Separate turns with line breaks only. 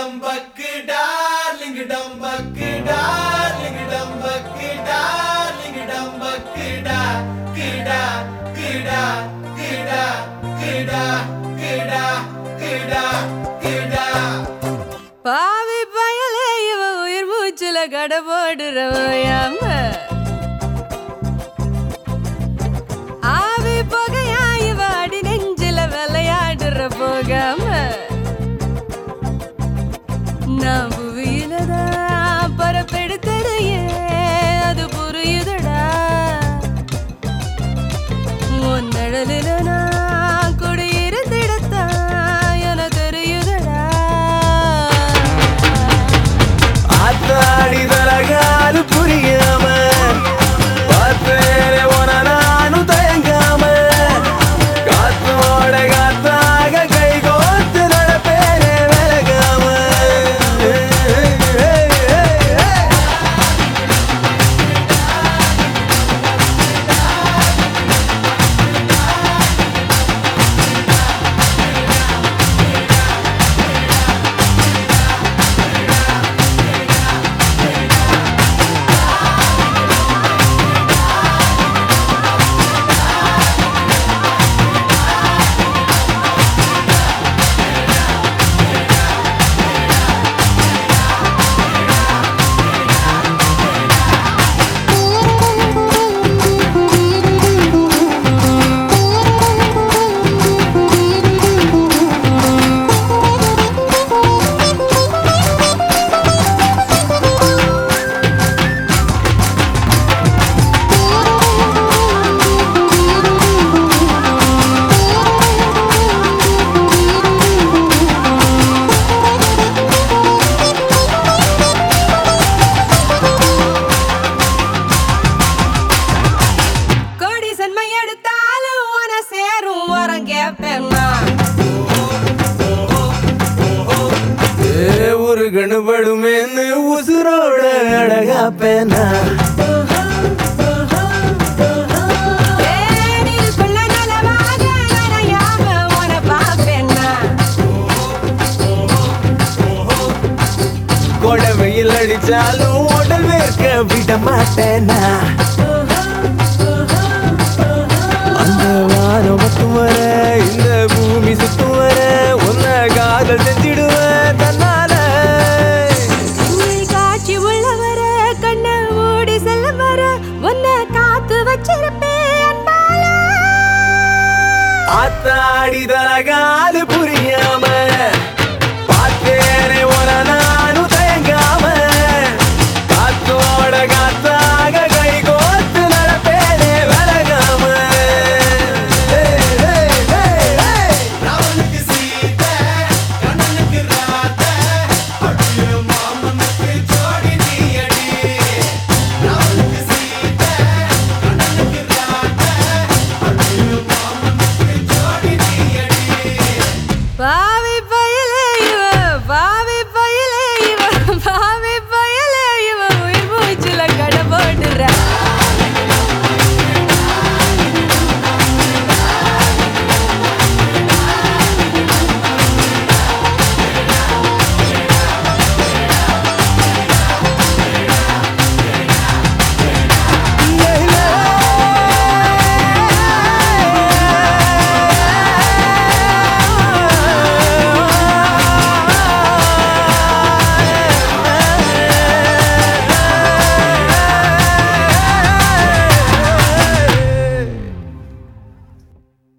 டம்பக்கு darling டம்பக்கு darling டம்பக்கு darling டம்பக்கு டா கிடா கிடா கிடா கிடா கிடா கிடா கிடா
பாவி பயலே இவ உயிர் மூச்சுல கடை போடுறவையாம ஆவி புகையா இவ அடி நெஞ்சில விளையாடுற போகாம நான் புவியில தான் பரப்பெடுத்ததையே அது புரியுதடா உன் நிழலில நான் குடியிருந்திடத்தான் என தெரியுதடா
ஆத்தாடி தலகாலு புரியாம பார்த்தேனே உன நானும் தயங்காம காத்தோட காத்தாக கை கோத்து நடப்பேனே விலகாம
கோடி சன்மை எடுத்தாலும் உன சேரும் வரம் கேப்பேன் நான்.
ஏ ஒரு கணுபடுமேன்னு உசுரோட அழகா பேனா
தேனிற்குள்ள நலமாக நனையாம உன பார்ப்பேன் நான்.
கொடை வெயில் அடிச்சாலும் உடல் வேர்க்க விட மாட்டேனா அந்த வானம் மட்டும் வர இந்த பூமி சுத்தும் வர உன்னை காதல் செஞ்சிடுவேன் தன்னால
நீ காட்சி உள்ளவர கண்ண மூடி செல்ல வர உன்னை காத்து வச்சிருப்பேன் அன்பால
ஆத்தாடி தலகாலு